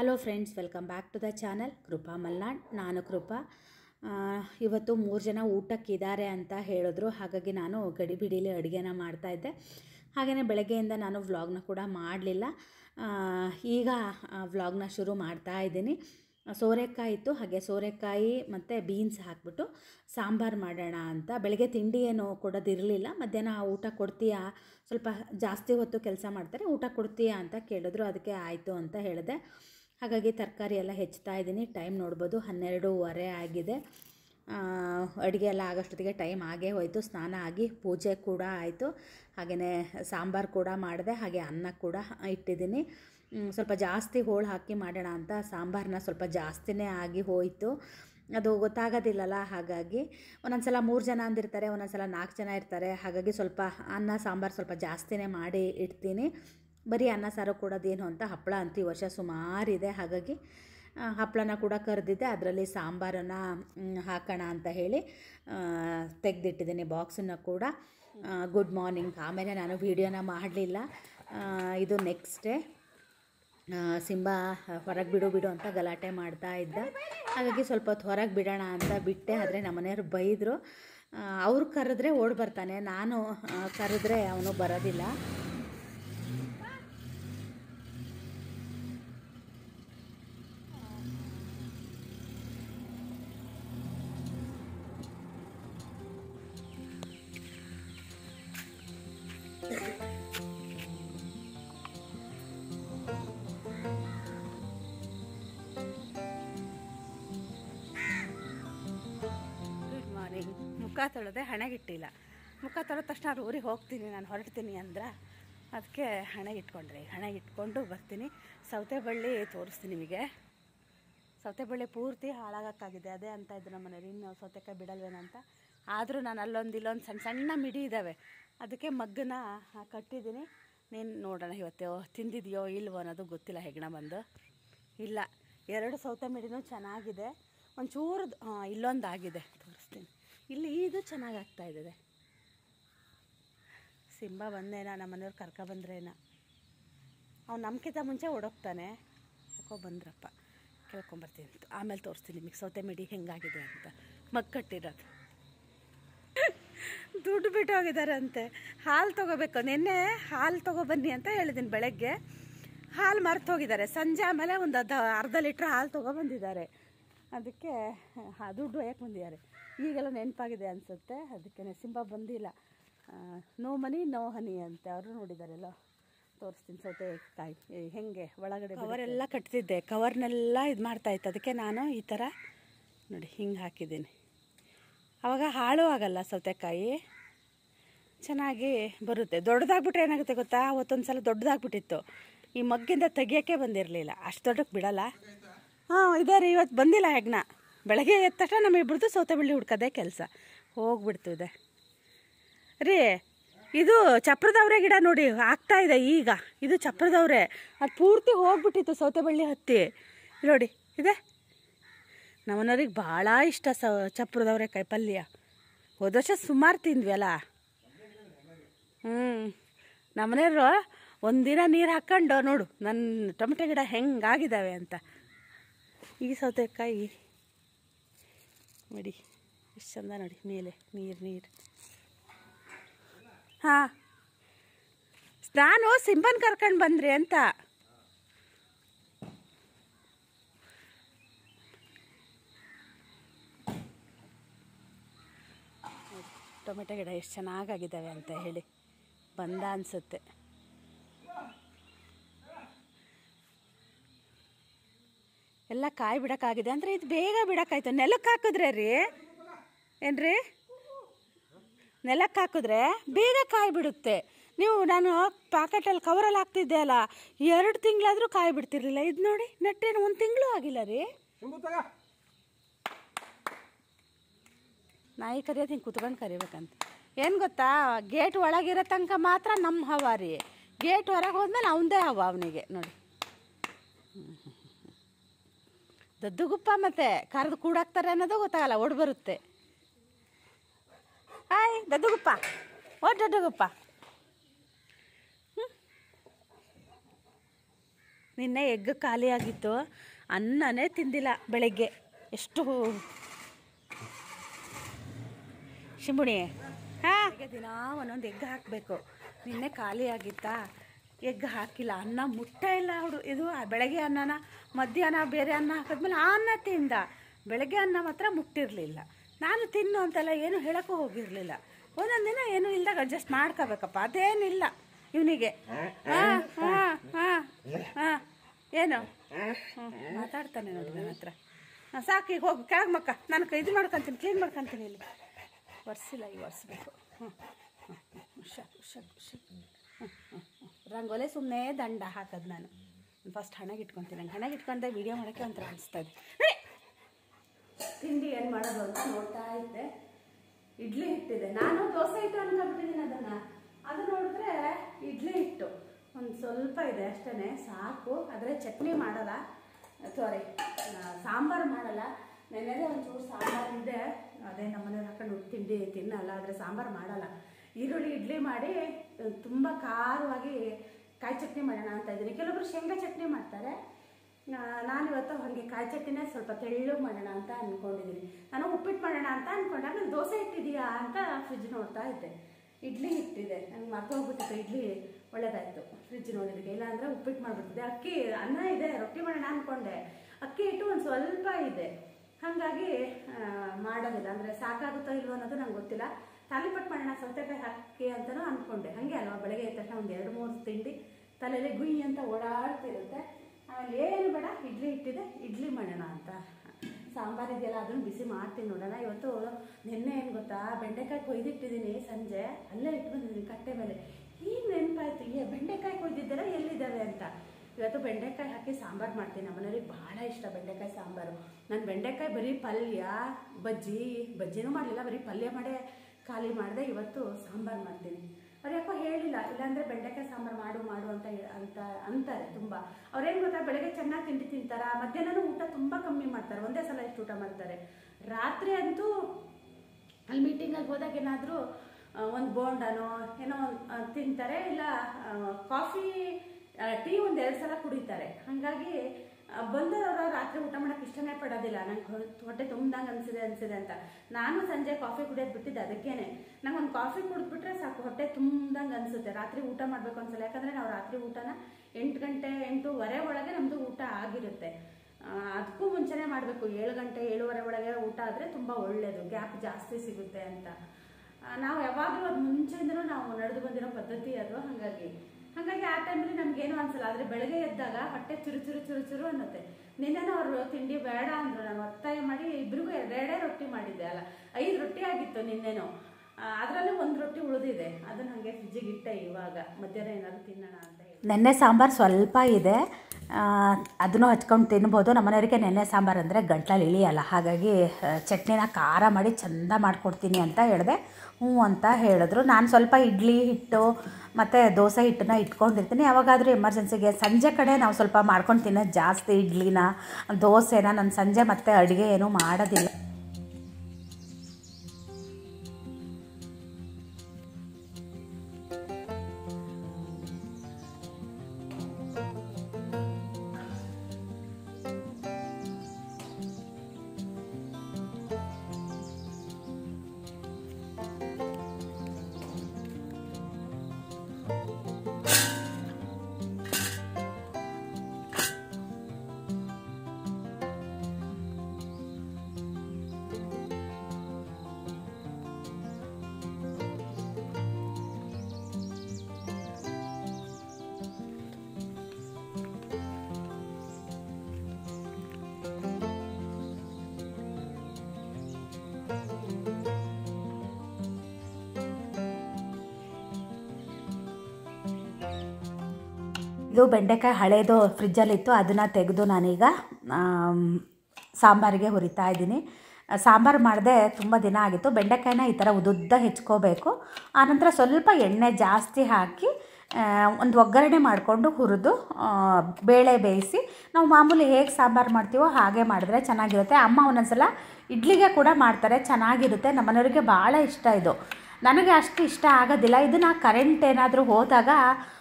Hello friends welcome back to the channel Krupa Malnad ನಾನು ಕೃಪಾ ಆ, ಇವತ್ತು ಮೂರು ಜನ ಊಟಕ್ಕಿದ್ದಾರೆ ಅಂತ ಹೇಳಿದ್ರು ಹಾಗಾಗಿ ನಾನು ಗಡಿಬಿಡಿಲಿ ಅಡುಗೆನ ಮಾಡ್ತಾಯಿದ್ದೆ ಹಾಗೆಯೇ ಬೆಳಗ್ಗೆಯಿಂದ ನಾನು ವ್ಲಾಗ್ನ ಕೂಡ ಮಾಡಲಿಲ್ಲ ಈಗ ವ್ಲಾಗ್ನ ಶುರು ಮಾಡ್ತಾ ಇದ್ದೀನಿ ಸೋರೆಕಾಯಿ ಇತ್ತು ಹಾಗೆ ಸೋರೆಕಾಯಿ ಮತ್ತು ಬೀನ್ಸ್ ಹಾಕ್ಬಿಟ್ಟು ಸಾಂಬಾರು ಮಾಡೋಣ ಅಂತ ಬೆಳಗ್ಗೆ ತಿಂಡಿ ಏನು ಕೊಡೋದಿರಲಿಲ್ಲ ಮಧ್ಯಾಹ್ನ ಊಟ ಕೊಡ್ತೀಯಾ ಸ್ವಲ್ಪ ಜಾಸ್ತಿ ಹೊತ್ತು ಕೆಲಸ ಮಾಡ್ತಾರೆ ಊಟ ಕೊಡ್ತೀಯಾ ಅಂತ ಕೇಳಿದ್ರು ಅದಕ್ಕೆ ಆಯಿತು ಅಂತ ಹೇಳಿದೆ ಹಾಗಾಗಿ ತರಕಾರಿ ಎಲ್ಲ ಹೆಚ್ಚುತ್ತಾ ಇದ್ದೀನಿ ಟೈಮ್ ನೋಡ್ಬೋದು ಹನ್ನೆರಡೂವರೆ ಆಗಿದೆ ಅಡುಗೆ ಎಲ್ಲ ಆಗೋಷ್ಟೊತ್ತಿಗೆ ಟೈಮ್ ಆಗೇ ಹೋಯಿತು ಸ್ನಾನ ಆಗಿ ಪೂಜೆ ಕೂಡ ಆಯಿತು ಹಾಗೆಯೇ ಸಾಂಬಾರು ಕೂಡ ಮಾಡಿದೆ ಹಾಗೆ ಅನ್ನ ಕೂಡ ಇಟ್ಟಿದ್ದೀನಿ ಮ್, ಸ್ವಲ್ಪ ಜಾಸ್ತಿ ಹೋಳು ಹಾಕಿ ಮಾಡೋಣ ಅಂತ ಸಾಂಬಾರನ್ನ ಸ್ವಲ್ಪ ಜಾಸ್ತಿನೇ ಆಗಿ ಹೋಯಿತು ಅದು ಗೊತ್ತಾಗೋದಿಲ್ಲಲ್ಲ ಹಾಗಾಗಿ ಒಂದೊಂದು ಸಲ ಮೂರು ಜನ ಅಂದಿರ್ತಾರೆ ಒಂದೊಂದು ಸಲ ನಾಲ್ಕು ಜನ ಇರ್ತಾರೆ ಹಾಗಾಗಿ ಸ್ವಲ್ಪ ಅನ್ನ ಸಾಂಬಾರು ಸ್ವಲ್ಪ ಜಾಸ್ತಿನೇ ಮಾಡಿ ಇಡ್ತೀನಿ ಬರೀ ಅನ್ನ ಸಾರು ಕೊಡೋದೇನು ಅಂತ ಹಪ್ಪಳ ಅಂತೂ ಈ ವರ್ಷ ಸುಮಾರಿದೆ ಹಾಗಾಗಿ ಆ, ಹಪ್ಪಳನ ಕೂಡ ಕರೆದಿದ್ದೆ ಅದರಲ್ಲಿ ಸಾಂಬಾರನ್ನು ಮ್, ಹಾಕೋಣ ಅಂತ ಹೇಳಿ ತೆಗೆದಿಟ್ಟಿದ್ದೀನಿ ಬಾಕ್ಸನ್ನು ಕೂಡ ಗುಡ್ ಮಾರ್ನಿಂಗ್ ಆಮೇಲೆ ನಾನು ವೀಡಿಯೋನ ಮಾಡಲಿಲ್ಲ ಇದು ನೆಕ್ಸ್ಟ್ ಡೇ ಸಿಂಬಾ ಹೊರಗೆ ಬಿಡು ಬಿಡು ಅಂತ ಗಲಾಟೆ ಮಾಡ್ತಾ ಇದ್ದ ಹಾಗಾಗಿ ಸ್ವಲ್ಪ ಹೊತ್ತು ಹೊರಗೆ ಬಿಡೋಣ ಅಂತ ಬಿಟ್ಟೆ ಆದರೆ ನಮ್ಮನೆಯವ್ರು ಬೈದರು ಅವ್ರು ಕರೆದ್ರೆ ಓಡ್ ಬರ್ತಾನೆ ನಾನು ಆ, ಕರೆದ್ರೆ ಅವನು ಬರೋದಿಲ್ಲ ಗುಡ್ ಮಾರ್ನಿಂಗ್ ಮುಖ ತೊಳೆದೆ ಹಣೆಗಿಟ್ಟಿಲ್ಲ ಮುಖ ತೊಳೆದ ತಕ್ಷಣ ಅವ್ರು ಊರಿಗೆ ಹೋಗ್ತೀನಿ ನಾನು ಹೊರಡ್ತೀನಿ ಅಂದ್ರೆ ಅದಕ್ಕೆ ಹಣೆಗಿಟ್ಕೊಂಡ್ರೆ ಹಣೆಗಿಟ್ಕೊಂಡು ಬರ್ತೀನಿ ಸೌತೆ ಬಳ್ಳಿ ತೋರಿಸ್ತೀನಿ ನಿಮಗೆ ಸೌತೆ ಬಳ್ಳಿ ಪೂರ್ತಿ ಹಾಳಾಗಕ್ಕಾಗಿದೆ ಅದೇ ಅಂತ ಇದ್ದು ನಮ್ಮ ಮನೇಲಿ ಇನ್ನು ಸೌತೆಕಾಯಿ ಬಿಡಲ್ವೇನಂತ ಆದರೂ ನಾನು ಅಲ್ಲೊಂದು ಇಲ್ಲೊಂದು ಸಣ್ಣ ಸಣ್ಣ ಮಿಡಿ ಇದ್ದಾವೆ ಅದಕ್ಕೆ ಮಗ್ಗನ ಕಟ್ಟಿದ್ದೀನಿ ನೀನು ನೋಡೋಣ ಇವತ್ತು ತಿಂದಿದೆಯೋ ಇಲ್ವೋ ಅನ್ನೋದು ಗೊತ್ತಿಲ್ಲ ಹೆಗ್ಣ ಬಂದು ಇಲ್ಲ ಎರಡು ಸೌತೆ ಮಿಡಿನೂ ಚೆನ್ನಾಗಿದೆ ಒಂಚೂರು ಇಲ್ಲೊಂದು ಆಗಿದೆ ತೋರಿಸ್ತೀನಿ ಇಲ್ಲಿ ಇದು ಚೆನ್ನಾಗಿ ಆಗ್ತಾ ಇದೆ ಸಿಂಬ ಬಂದೇನ ನಮ್ಮ ಮನೆಯವ್ರು ಕರ್ಕೊಬಂದ್ರೇನ ಅವ್ನು ನಮ್ಕಿಂತ ಮುಂಚೆ ಓಡೋಗ್ತಾನೆ ಯಾಕೋ ಬಂದ್ರಪ್ಪ ಕೇಳ್ಕೊಂಬರ್ತೀನಿ ಅಂತ ಆಮೇಲೆ ತೋರಿಸ್ತೀನಿ ನಿಮಗೆ ಸೌತೆ ಮಿಡಿ ಹೆಂಗಾಗಿದೆ ಅಂತ ಮಗ್ ಕಟ್ಟಿರೋದು ದುಡ್ಡು ಬಿಟ್ಟು ಹೋಗಿದ್ದಾರೆ ಅಂತೆ ಹಾಲು ತೊಗೋಬೇಕು ನಿನ್ನೆ ಹಾಲು ತೊಗೊಬನ್ನಿ ಅಂತ ಹೇಳಿದ್ದೀನಿ ಬೆಳಗ್ಗೆ ಹಾಲು ಮರ್ತು ಹೋಗಿದ್ದಾರೆ ಸಂಜೆ ಆಮೇಲೆ ಒಂದು ಅರ್ಧ ಅರ್ಧ ಲೀಟ್ರ್ ಹಾಲು ತೊಗೊಬಂದಿದ್ದಾರೆ ಅದಕ್ಕೆ ಹಾ ದುಡ್ಡು ಒಯ್ಯಕ್ಕೆ ಬಂದಿದ್ದಾರೆ ಈಗೆಲ್ಲ ನೆನಪಾಗಿದೆ ಅನಿಸುತ್ತೆ ಅದಕ್ಕೆ ಸಿಂಬ ಬಂದಿಲ್ಲ ನೋ ಮನಿ ನೋ ಹನಿ ಅಂತ ಅವರು ನೋಡಿದಾರೆಲ್ಲ ತೋರಿಸ್ತೀನಿ ಸೌತೆಕಾಯಿ ಏ, ಹೆಂಗೆ ಒಳಗಡೆ ಕವರೆಲ್ಲ ಕಟ್ತಿದ್ದೆ ಕವರ್ನೆಲ್ಲ ಇದು ಮಾಡ್ತಾ ಇತ್ತು ಅದಕ್ಕೆ ನಾನು ಈ ಥರ ನೋಡಿ ಹಿಂಗೆ ಹಾಕಿದ್ದೀನಿ ಅವಾಗ ಹಾಳು ಆಗಲ್ಲ ಸೌತೆಕಾಯಿ ಚೆನ್ನಾಗಿ ಬರುತ್ತೆ ದೊಡ್ಡದಾಗ್ಬಿಟ್ರೆ ಏನಾಗುತ್ತೆ ಗೊತ್ತಾ ಅವತ್ತೊಂದು ಸಲ ದೊಡ್ಡದಾಗ್ಬಿಟ್ಟಿತ್ತು ಈ ಮಗ್ಗಿಂದ ತೆಗಿಯೋಕ್ಕೆ ಬಂದಿರಲಿಲ್ಲ ಅಷ್ಟು ದೊಡ್ಡಕ್ಕೆ ಬಿಡಲ್ಲ ಹಾಂ ಇದಾರೆ ಇವತ್ತು ಬಂದಿಲ್ಲ ಹೆಗ್ನ ಬೆಳಗ್ಗೆ ಎದ್ದ ತಕ್ಷಣ ನಮ್ಮಿಬ್ರದ್ದು ಸೌತೆ ಬಳ್ಳಿ ಹುಡ್ಕೋದೇ ಕೆಲಸ ಹೋಗ್ಬಿಡ್ತು ಇದೆ ರೀ ಇದು ಚಪ್ರದವ್ರೆ ಗಿಡ ನೋಡಿ ಆಗ್ತಾ ಇದೆ ಈಗ ಇದು ಚಪ್ರದವ್ರೆ ಅದು ಪೂರ್ತಿ ಹೋಗ್ಬಿಟ್ಟಿತ್ತು ಸೌತೆ ಬಳ್ಳಿ ಹತ್ತಿ ನೋಡಿ ಇದೆ ನಮ್ಮನವ್ರಿಗೆ ಭಾಳ ಇಷ್ಟ ಸ ಚಪ್ರದವ್ರೆ ಕಾಯಿ ಪಲ್ಯ ಹೋದ ವರ್ಷ ಸುಮಾರು ತಿಂದ್ವಿ ಅಲ್ಲ ಹ್ಞೂ ನಮ್ಮನೆಯವರು ಒಂದಿನ ನೀರು ಹಾಕ್ಕೊಂಡು ನೋಡು ನನ್ನ ಟೊಮೆಟೊ ಗಿಡ ಹೆಂಗಾಗಿದ್ದಾವೆ ಅಂತ ಈ ಸೌತೆಕಾಯಿ ನೋಡಿ ಎಷ್ಟು ಚಂದ ನೋಡಿ ಮೇಲೆ ನೀರು ನೀರು ಹಾಂ ನಾನು ಸಿಂಪನ್ ಕರ್ಕೊಂಡು ಬಂದ್ರಿ ಅಂತ ಟೊಮೆಟೊ ಗಿಡ ಎಷ್ಟು ಚೆನ್ನಾಗಾಗಿದ್ದಾವೆ ಅಂತ ಹೇಳಿ ಬಂದ ಅನಿಸುತ್ತೆ ಎಲ್ಲ ಕಾಯಿ ಬಿಡೋಕ್ಕಾಗಿದೆ ಅಂದರೆ ಇದು ಬೇಗ ಬಿಡೋಕ್ಕಾಯ್ತು ನೆಲಕ್ಕೆ ಹಾಕಿದ್ರೆ ರೀ ಏನ್ರಿ ನೆಲಕ್ಕೆ ಹಾಕಿದ್ರೆ ಬೇಗ ಕಾಯಿ ಬಿಡುತ್ತೆ ನೀವು ನಾನು ಪ್ಯಾಕೆಟಲ್ಲಿ ಕವರಲ್ಲಿ ಹಾಕ್ತಿದ್ದೆ ಅಲ್ಲ ಎರಡು ತಿಂಗಳಾದರೂ ಕಾಯಿ ಬಿಡ್ತಿರ್ಲಿಲ್ಲ ಇದು ನೋಡಿ ನೆಟ್ಟೇನು ಒಂದು ತಿಂಗಳು ಆಗಿಲ್ಲ ರೀ ನಾಯಿ ಕರಿಯೋದು ಹಿಂಗೆ ಕುತ್ಕೊಂಡು ಕರಿಬೇಕಂತ ಏನು ಗೊತ್ತಾ ಗೇಟ್ ಒಳಗಿರೋ ತನಕ ಮಾತ್ರ ನಮ್ಮ ಹವ ರೀ ಗೇಟ್ ಹೊರಗೆ ಹೋದ್ಮೇಲೆ ಅವನದೇ ಹವ ಅವನಿಗೆ ನೋಡಿ ದದ್ದುಗುಪ್ಪ ಮತ್ತೆ ಕರೆದು ಕೂಡಾಕ್ತಾರೆ ಅನ್ನೋದು ಗೊತ್ತಾಗಲ್ಲ ಓಡ್ ಬರುತ್ತೆ ಹಾಯ್ ದದ್ದುಗುಪ್ಪ ಓ ದಡ್ಡುಗುಪ್ಪ ನಿನ್ನೆ ಎಗ್ ಖಾಲಿ ಆಗಿತ್ತು ಅನ್ನನೇ ತಿಂದಿಲ್ಲ ಬೆಳಗ್ಗೆ ಎಷ್ಟು ಶಿಂಬುಣಿ ಹಾಂ ದಿನ ಒಂದೊಂದು ಎಗ್ ಹಾಕಬೇಕು ನಿನ್ನೆ ಖಾಲಿ ಆಗಿತ್ತಾ ಎಗ್ ಹಾಕಿಲ್ಲ ಅನ್ನ ಮುಟ್ಟ ಇಲ್ಲ ಹುಡು ಇದು ಆ ಬೆಳಗ್ಗೆ ಅನ್ನನ ಮಧ್ಯಾಹ್ನ ಬೇರೆ ಅನ್ನ ಹಾಕಿದ್ಮೇಲೆ ಆ ಅನ್ನ ತಿಂದ ಬೆಳಗ್ಗೆ ಅನ್ನ ಮಾತ್ರ ಮುಟ್ಟಿರಲಿಲ್ಲ ನಾನು ತಿನ್ನು ಅಂತೆಲ್ಲ ಏನು ಹೇಳೋಕ್ಕೂ ಹೋಗಿರಲಿಲ್ಲ ಒಂದೊಂದು ದಿನ ಏನು ಇಲ್ದಾಗ ಅಡ್ಜಸ್ಟ್ ಮಾಡ್ಕೋಬೇಕಪ್ಪ ಅದೇನಿಲ್ಲ ಇವನಿಗೆ ಹಾಂ ಹಾಂ ಹಾಂ ಹಾಂ ಏನು ಹ್ಮ್, ಮಾತಾಡ್ತಾನೆ ನೋಡಿ ನನ್ನ ಹತ್ರ ಹಾಂ ಸಾಕು ಈಗ ಹೋಗಿ ಕೆಳಗೆ ಮಕ್ಕ ನಾನು ಇದು ಮಾಡ್ಕೊತೀನಿ ಕ್ಲೀನ್ ಮಾಡ್ಕೊತೀನಿ ಇಲ್ಲಿ ಒರೆಸಿಲ್ಲ ಈಗ ಒರೆಸ್ಬೇಕು ಹ್ಞೂ ಹುಷಾರು ಹುಷಾರು ಹುಷಾರು ಹ್ಞೂ ಹ್ಞೂ ರಂಗೋಲೆ ಸುಮ್ಮನೆ ದಂಡ ಹಾಕೋದು ನಾನು ಫಸ್ಟ್ ಹಣಗೆ ಇಟ್ಕೊತೀನಿ ನಂಗೆ ಹಣಗೆ ಇಟ್ಕೊಂಡೆ ವೀಡಿಯೋ ಮಾಡೋಕ್ಕೆ ಒಂಥರ ಅನಿಸ್ತಾ ಇದೆ ಏ! ತಿಂಡಿ ಏನು ಮಾಡೋದು ಅಂತ ನೋಡ್ತಾ ಇದ್ದೆ ಇಡ್ಲಿ ಹಿಟ್ಟಿದೆ ನಾನು ದೋಸೆ ಹಿಟ್ಟು ಅನ್ಕೊಂಡ್ಬಿಟ್ಟಿದ್ದೀನಿ ಅದನ್ನು ಅದು ನೋಡಿದ್ರೆ ಇಡ್ಲಿ ಹಿಟ್ಟು ಒಂದು ಸ್ವಲ್ಪ ಇದೆ ಅಷ್ಟೇ ಸಾಕು ಆದರೆ ಚಟ್ನಿ ಮಾಡಲ್ಲ ಸಾರಿ ಸಾಂಬಾರು ಮಾಡಲ್ಲ ನೆನೆದೇ ಒಂಚೂರು ಸಾಂಬಾರು ಇದೆ ಅದೇ ನಮ್ಮನೇಲಿ ಹಾಕೊಂಡು ತಿಂಡಿ ತಿನ್ನಲ್ಲ ಆದರೆ ಸಾಂಬಾರು ಮಾಡಲ್ಲ ಈರುಳ್ಳಿ ಇಡ್ಲಿ ಮಾಡಿ ತುಂಬ ಖಾರವಾಗಿ ಕಾಯಿ ಚಟ್ನಿ ಮಾಡೋಣ ಅಂತ ಇದ್ದೀನಿ ಕೆಲವೊಬ್ರು ಶೇಂಗಾ ಚಟ್ನಿ ಮಾಡ್ತಾರೆ ನಾನಿವತ್ತು ಹಾಗೆ ಕಾಯಿ ಚಟ್ನಿನೇ ಸ್ವಲ್ಪ ತೆಳ್ಳಗೆ ಮಾಡೋಣ ಅಂತ ಅಂದ್ಕೊಂಡಿದ್ದೀನಿ ನಾನು ಉಪ್ಪಿಟ್ಟು ಮಾಡೋಣ ಅಂತ ಅಂದ್ಕೊಂಡೆ ಆಮೇಲೆ ದೋಸೆ ಇಟ್ಟಿದೆಯಾ ಅಂತ ಫ್ರಿಜ್ ನೋಡ್ತಾ ಇದ್ದೆ ಇಡ್ಲಿ ಹಿಟ್ಟಿದೆ ನಂಗೆ ಮರ್ತು ಹೋಗ್ಬಿಟ್ಟಿತ್ತು ಇಡ್ಲಿ ಒಳ್ಳೇದಾಯ್ತು ಫ್ರಿಜ್ ನೋಡಿದ್ದಕ್ಕೆ ಇಲ್ಲಾಂದರೆ ಉಪ್ಪಿಟ್ಟು ಮಾಡಿಬಿಟ್ಟಿದೆ ಅಕ್ಕಿ ಅನ್ನ ಇದೆ ರೊಟ್ಟಿ ಮಾಡೋಣ ಅಂದ್ಕೊಂಡೆ ಅಕ್ಕಿ ಹಿಟ್ಟು ಒಂದು ಸ್ವಲ್ಪ ಇದೆ ಹಾಗಾಗಿ ಆ, ಮಾಡೋದಿಲ್ಲ ಅಂದರೆ ಸಾಕಾಗುತ್ತೋ ಇಲ್ವೋ ಅನ್ನೋದು ನಂಗೆ ಗೊತ್ತಿಲ್ಲ ತಾಲಿಪಟ್ಟು ಮಾಡೋಣ ಸೌತೆಕಾಯಿ ಹಾಕಿ ಅಂತಲೂ ಅಂದ್ಕೊಂಡೆ ಹಾಗೆ ಅಲ್ವಾ ಬೆಳಗ್ಗೆ ಎದ್ದ ತಕ್ಷಣ ಒಂದು ಎರಡು ಮೂರು ತಿಂಡಿ ತಲೆಯಲ್ಲಿ ಗುಯ್ ಅಂತ ಓಡಾಡ್ತಿರುತ್ತೆ ಆಮೇಲೆ ಏನು ಬೇಡ ಇಡ್ಲಿ ಇಟ್ಟಿದೆ ಇಡ್ಲಿ ಮಾಡೋಣ ಅಂತ ಸಾಂಬಾರು ಇದೆಯಲ್ಲ ಅದನ್ನು ಬಿಸಿ ಮಾಡ್ತೀನಿ ನೋಡೋಣ ಇವತ್ತು ನಿನ್ನೆ ಏನು ಗೊತ್ತಾ ಬೆಂಡೆಕಾಯಿ ಕೊಯ್ದಿಟ್ಟಿದ್ದೀನಿ ಸಂಜೆ ಅಲ್ಲೇ ಇಟ್ಕೊಂಡಿದ್ದೀನಿ ಕಟ್ಟೆ ಮೇಲೆ ಈಗ ನೆನಪಾಯ್ತು ಈ ಬೆಂಡೆಕಾಯಿ ಕೊಯ್ದಿದ್ದೀರಾ ಎಲ್ಲಿದ್ದಾವೆ ಅಂತ ಇವತ್ತು ಬೆಂಡೆಕಾಯಿ ಹಾಕಿ ಸಾಂಬಾರು ಮಾಡ್ತೀನಿ ನಮ್ಮನೇಲಿ ಭಾಳ ಇಷ್ಟ ಬೆಂಡೆಕಾಯಿ ಸಾಂಬಾರು ನಾನು ಬೆಂಡೆಕಾಯಿ ಬರೀ ಪಲ್ಯ ಬಜ್ಜಿ ಬಜ್ಜಿನೂ ಮಾಡಲಿಲ್ಲ ಬರೀ ಪಲ್ಯ ಮಾಡೇ ಖಾಲಿ ಮಾಡಿದೆ ಇವತ್ತು ಸಾಂಬಾರು ಮಾಡ್ತೀನಿ ಅವ್ರು ಯಾಕೋ ಹೇಳಿಲ್ಲ ಇಲ್ಲಾಂದರೆ ಬೆಂಡೆಕಾಯಿ ಸಾಂಬಾರು ಮಾಡು ಮಾಡು ಅಂತ ಹೇ- ಅಂತ ಅಂತಾರೆ ತುಂಬ ಅವ್ರೇನು ಗೊತ್ತಾ ಬೆಳಗ್ಗೆ ಚೆನ್ನಾಗಿ ತಿಂಡಿ ತಿಂತಾರ ಮಧ್ಯಾಹ್ನನೂ ಊಟ ತುಂಬ ಕಮ್ಮಿ ಮಾಡ್ತಾರೆ ಒಂದೇ ಸಲ ಎಷ್ಟು ಊಟ ಮಾಡ್ತಾರೆ ರಾತ್ರಿ ಅಂತೂ ಅಲ್ಲಿ ಮೀಟಿಂಗಲ್ಲಿ ಹೋದಾಗ ಏನಾದರೂ ಒಂದು ಬೋಂಡನೋ ಏನೋ ಒಂದ್, ಆ, ತಿಂತಾರೆ ಇಲ್ಲ ಕಾಫಿ ಟೀ ಒಂದು ಎರಡು ಸಲ ಕುಡಿತಾರೆ ಹಾಗಾಗಿ ಆ, ಬಂದವರು ರಾತ್ರಿ ಊಟ ಮಾಡೋಕೆ ಇಷ್ಟನೇ ಪಡೋದಿಲ್ಲ ನಂಗೆ ಹೊಟ್ಟೆ ತುಂಬ್ದಂಗೆ ಅನಿಸಿದೆ ಅನಿಸಿದೆ ಅಂತ ನಾನು ಸಂಜೆ ಕಾಫಿ ಕುಡಿಯೋದು ಬಿಟ್ಟಿದ್ದೆ ಅದಕ್ಕೇನೆ ನಂಗೆ ಒಂದು ಕಾಫಿ ಕುಡಿದ್ಬಿಟ್ರೆ ಸಾಕು ಹೊಟ್ಟೆ ತುಂಬ್ದಂಗೆ ಅನಿಸುತ್ತೆ ರಾತ್ರಿ ಊಟ ಮಾಡಬೇಕು ಅನ್ಸಲ್ಲ ಯಾಕಂದರೆ ನಾವು ರಾತ್ರಿ ಊಟನ ಎಂಟು ಗಂಟೆ ಎಂಟೂವರೆ ಒಳಗೆ ನಮ್ಮದು ಊಟ ಆಗಿರುತ್ತೆ ಆ, ಅದಕ್ಕೂ ಮುಂಚೆನೇ ಮಾಡಬೇಕು ಏಳು ಗಂಟೆ ಏಳುವರೆ ಒಳಗೆ ಊಟ ಆದರೆ ತುಂಬ ಒಳ್ಳೆಯದು ಗ್ಯಾಪ್ ಜಾಸ್ತಿ ಸಿಗುತ್ತೆ ಅಂತ ಆ, ನಾವು ಯಾವಾಗಲೂ ಅದು ಮುಂಚೆಯಿಂದನೂ ನಾವು ನಡೆದು ಬಂದಿರೋ ಪದ್ಧತಿ ಅದು ಹಾಗಾಗಿ ಹಾಗಾಗಿ ಆ ಟೈಮಲ್ಲಿ ನಮ್ಗೇನು ಅನ್ಸಲ್ಲ ಆದರೆ ಬೆಳಗ್ಗೆ ಎದ್ದಾಗ ಹೊಟ್ಟೆ ಚುರು ಚುರು ಚುರು ಚುರು ಅನ್ನುತ್ತೆ ನಿನ್ನೆನೂ ಅವರು ತಿಂಡಿ ಬೇಡ ಅಂದರು ನಾನು ಒತ್ತಾಯ ಮಾಡಿ ಇಬ್ರಿಗೂ ಎರಡೆರಡೇ ರೊಟ್ಟಿ ಮಾಡಿದ್ದೆ ಅಲ್ಲ ಐದು ರೊಟ್ಟಿ ಆಗಿತ್ತು ನಿನ್ನೆನೂ ಅದರಲ್ಲಿ ಒಂದು ರೊಟ್ಟಿ ಉಳಿದಿದೆ ಅದನ್ನ ಹಾಗೆ ಫ್ರಿಜ್ಜಿಗೆ ಇಟ್ಟೆ ಇವಾಗ ಮಧ್ಯಾಹ್ನ ಏನಾದ್ರು ತಿನ್ನೋಣ ಅಂತ ಹೇಳಿ ನೆನ್ನೆ ಸಾಂಬಾರು ಸ್ವಲ್ಪ ಇದೆ ಆ, ಅದನ್ನು ಹಚ್ಕೊಂಡು ತಿನ್ಬೋದು ನಮ್ಮನೆಯವರಿಗೆ ನೆನ್ನೆ ಸಾಂಬಾರು ಅಂದರೆ ಗಂಟ್ಲಲ್ಲಿ ಇಳಿಯಲ್ಲ ಹಾಗಾಗಿ ಆ, ಚಟ್ನಿನ ಖಾರ ಮಾಡಿ ಚಂದ ಮಾಡಿಕೊಡ್ತೀನಿ ಅಂತ ಹೇಳಿದೆ ಹ್ಞೂ ಅಂತ ಹೇಳಿದ್ರು ನಾನು ಸ್ವಲ್ಪ ಇಡ್ಲಿ ಹಿಟ್ಟು ಮತ್ತು ದೋಸೆ ಹಿಟ್ಟನ್ನ ಇಟ್ಕೊಂಡಿರ್ತೀನಿ ಯಾವಾಗಾದರೂ ಎಮರ್ಜೆನ್ಸಿಗೆ ಸಂಜೆ ಕಡೆ ನಾವು ಸ್ವಲ್ಪ ಮಾಡ್ಕೊಂಡು ತಿನ್ನೋದು ಜಾಸ್ತಿ ಇಡ್ಲಿನ ದೋಸೆನ ನಾನು ಸಂಜೆ ಮತ್ತೆ ಅಡುಗೆ ಏನೂ ಮಾಡೋದಿಲ್ಲ ಇದು ಬೆಂಡೆಕಾಯಿ ಹಳೇದು ಫ್ರಿಜ್ಜಲ್ಲಿತ್ತು ಅದನ್ನು ತೆಗೆದು ನಾನೀಗ ಆಮ್, ಸಾಂಬಾರಿಗೆ ಹುರಿತಾ ಇದ್ದೀನಿ ಸಾಂಬಾರು ಮಾಡಿದೆ ತುಂಬ ದಿನ ಆಗಿತ್ತು ಬೆಂಡೆಕಾಯಿನ ಈ ಥರ ಉದುದ್ದ ಹೆಚ್ಕೋಬೇಕು ಆನಂತರ ಸ್ವಲ್ಪ ಎಣ್ಣೆ ಜಾಸ್ತಿ ಹಾಕಿ ಒಂದು ಒಗ್ಗರಣೆ ಮಾಡಿಕೊಂಡು ಹುರಿದು ಆ, ಬೇಳೆ ಬೇಯಿಸಿ ನಾವು ಮಾಮೂಲಿ ಹೇಗೆ ಸಾಂಬಾರು ಮಾಡ್ತೀವೋ ಹಾಗೆ ಮಾಡಿದ್ರೆ ಚೆನ್ನಾಗಿರುತ್ತೆ ಅಮ್ಮ ಒಂದೊಂದ್ಸಲ ಇಡ್ಲಿಗೆ ಕೂಡ ಮಾಡ್ತಾರೆ ಚೆನ್ನಾಗಿರುತ್ತೆ ನಮ್ಮನೆಯವರಿಗೆ ಭಾಳ ಇಷ್ಟ ಇದು ನನಗೆ ಅಷ್ಟು ಇಷ್ಟ ಆಗೋದಿಲ್ಲ ಇದನ್ನು ಕರೆಂಟ್ ಏನಾದರೂ ಹೋದಾಗ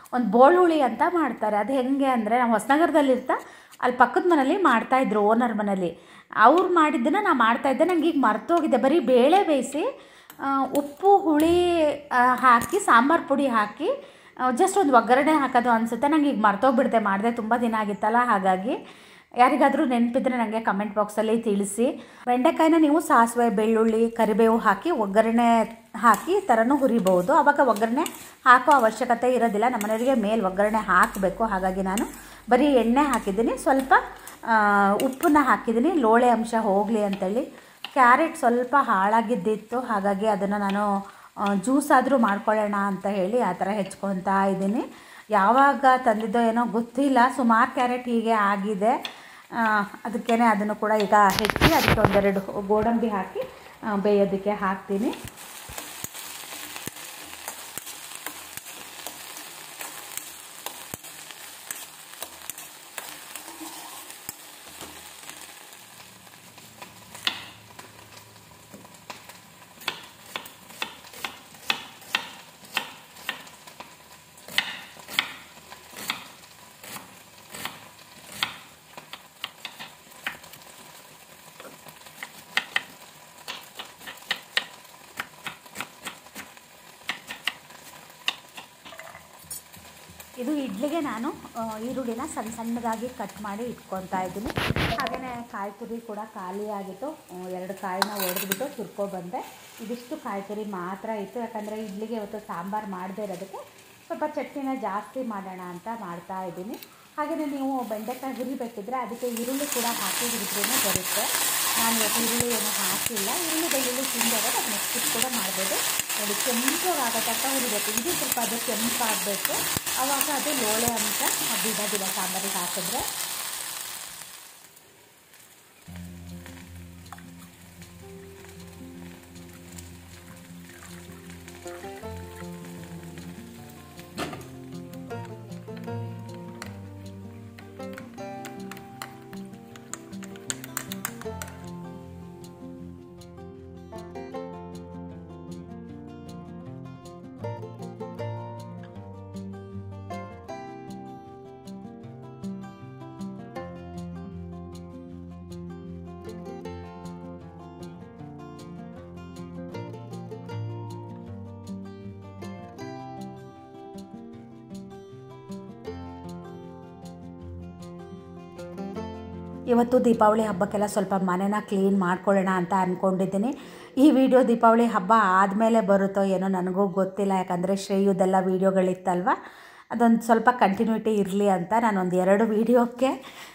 ಒಂದು ಬೋಳುಳಿ ಅಂತ ಮಾಡ್ತಾರೆ ಅದು ಹೆಂಗೆ ಅಂದರೆ ನಾವು ಹೊಸನಗರದಲ್ಲಿರ್ತಾ ಅಲ್ಲಿ ಪಕ್ಕದ ಮನೇಲಿ ಮಾಡ್ತಾಯಿದ್ರು ಓನರ್ ಮನೇಲಿ ಅವ್ರು ಮಾಡಿದ್ದನ್ನು ನಾನು ಮಾಡ್ತಾಯಿದ್ದೆ ನಂಗೆ ಈಗ ಮರ್ತೋಗಿದೆ ಬರೀ ಬೇಳೆ ಬೇಯಿಸಿ ಆ, ಉಪ್ಪು ಹುಳಿ ಆ, ಹಾಕಿ ಸಾಂಬಾರು ಪುಡಿ ಹಾಕಿ ಜಸ್ಟ್ ಒಂದು ಒಗ್ಗರಣೆ ಹಾಕೋದು ಅನಿಸುತ್ತೆ ನಂಗೆ ಈಗ ಮರ್ತೋಗ್ಬಿಡುತ್ತೆ ಮಾಡಿದೆ ತುಂಬ ದಿನ ಆಗಿತ್ತಲ್ಲ ಹಾಗಾಗಿ ಯಾರಿಗಾದರೂ ನೆನಪಿದ್ರೆ ನನಗೆ ಕಮೆಂಟ್ ಬಾಕ್ಸಲ್ಲಿ ತಿಳಿಸಿ ಬೆಂಡೆಕಾಯಿನ ನೀವು ಸಾಸಿವೆ ಬೆಳ್ಳುಳ್ಳಿ ಕರಿಬೇವು ಹಾಕಿ ಒಗ್ಗರಣೆ ಹಾಕಿ ಈ ಥರನೂ ಹುರಿಬೋದು ಆವಾಗ ಒಗ್ಗರಣೆ ಹಾಕೋ ಅವಶ್ಯಕತೆ ಇರೋದಿಲ್ಲ ನಮ್ಮನೆಯವರಿಗೆ ಮೇಲೆ ಒಗ್ಗರಣೆ ಹಾಕಬೇಕು ಹಾಗಾಗಿ ನಾನು ಬರೀ ಎಣ್ಣೆ ಹಾಕಿದ್ದೀನಿ ಸ್ವಲ್ಪ ಆ, ಉಪ್ಪನ್ನ ಹಾಕಿದ್ದೀನಿ ಲೋಳೆ ಅಂಶ ಹೋಗಲಿ ಅಂತೇಳಿ ಕ್ಯಾರೆಟ್ ಸ್ವಲ್ಪ ಹಾಳಾಗಿದ್ದಿತ್ತು ಹಾಗಾಗಿ ಅದನ್ನು ನಾನು ಜ್ಯೂಸ್ ಆದರೂ ಮಾಡ್ಕೊಳ್ಳೋಣ ಅಂತ ಹೇಳಿ ಆ ಥರ ಹೆಚ್ಕೊತಾ ಇದ್ದೀನಿ ಯಾವಾಗ ತಂದಿದ್ದೋ ಏನೋ ಗೊತ್ತಿಲ್ಲ ಸುಮಾರು ಕ್ಯಾರೆಟ್ ಹೀಗೆ ಆಗಿದೆ ಅದಕ್ಕೇ ಅದನ್ನು ಕೂಡ ಈಗ ಹೆಚ್ಚಿ ಅದಕ್ಕೆ ಒಂದೆರಡು ಗೋಡಂಬಿ ಹಾಕಿ ಆ, ಬೇಯೋದಕ್ಕೆ ಹಾಕ್ತೀನಿ ಇದು ಇಡ್ಲಿಗೆ ನಾನು ಆ, ಈರುಳ್ಳಿನ ಸಣ್ಣ ಸಣ್ಣದಾಗಿ ಕಟ್ ಮಾಡಿ ಇಟ್ಕೊತಾ ಇದ್ದೀನಿ ಹಾಗೆಯೇ ಕಾಯಿ ತುರಿ ಕೂಡ ಖಾಲಿ ಆಗಿತ್ತು ಆ, ಎರಡು ಕಾಯಿನ ಒಡೆದ್ಬಿಟ್ಟು ತುರ್ಕೊ ಬಂದೆ ಇದಿಷ್ಟು ಕಾಯಿ ತುರಿ ಮಾತ್ರ ಇತ್ತು ಯಾಕಂದರೆ ಇಡ್ಲಿಗೆ ಇವತ್ತು ಸಾಂಬಾರು ಮಾಡದೇ ಇರೋದಕ್ಕೆ ಸ್ವಲ್ಪ ಚಟ್ನಿನ ಜಾಸ್ತಿ ಮಾಡೋಣ ಅಂತ ಮಾಡ್ತಾ ಇದ್ದೀನಿ ಹಾಗೆಯೇ ನೀವು ಬೆಂಡೆಕಾಯಿ ಹುರಿಬೇಕಿದ್ರೆ ಅದಕ್ಕೆ ಈರುಳ್ಳಿ ಕೂಡ ಹಾಕಿ ಹುರಿದ್ರೂ ಬರುತ್ತೆ ನಾನು ಇವತ್ತು ಈರುಳ್ಳಿ ಏನು ಹಾಕಿಲ್ಲ ಈರುಳ್ಳಿ ಬೆಳ್ಳುಳ್ಳಿ ತಿಂದರೆ ಅದನ್ನ ಸ್ಕಿಪ್ ಕೂಡ ಮಾಡ್ಬೋದು ನೋಡಿ ಕೆಂಪಗಾಗೋ ತನಕ ಹುರಿಬೇಕು ಇದು ಸ್ವಲ್ಪ ಅದು ಕೆಂಪಾಗಬೇಕು ಆವಾಗ ಅದು ಲೋಳೆ ಅಂಶ ಬಿಡೋದಿಲ್ಲ ಸಾಂಬಾರಿಗೆ ಹಾಕಿದ್ರೆ ಇವತ್ತು ದೀಪಾವಳಿ ಹಬ್ಬಕ್ಕೆಲ್ಲ ಸ್ವಲ್ಪ ಮನೆನ ಕ್ಲೀನ್ ಮಾಡ್ಕೊಳ್ಳೋಣ ಅಂತ ಅಂದ್ಕೊಂಡಿದ್ದೀನಿ ಈ ವಿಡಿಯೋ ದೀಪಾವಳಿ ಹಬ್ಬ ಆದಮೇಲೆ ಬರುತ್ತೋ ಏನೋ ನನಗೂ ಗೊತ್ತಿಲ್ಲ ಯಾಕಂದರೆ ಶ್ರೇಯುದೆಲ್ಲ ವೀಡಿಯೋಗಳಿತ್ತಲ್ವ ಅದೊಂದು ಸ್ವಲ್ಪ ಕಂಟಿನ್ಯೂಟಿ ಇರಲಿ ಅಂತ ನಾನೊಂದು ಎರಡು ವೀಡಿಯೋಕ್ಕೆ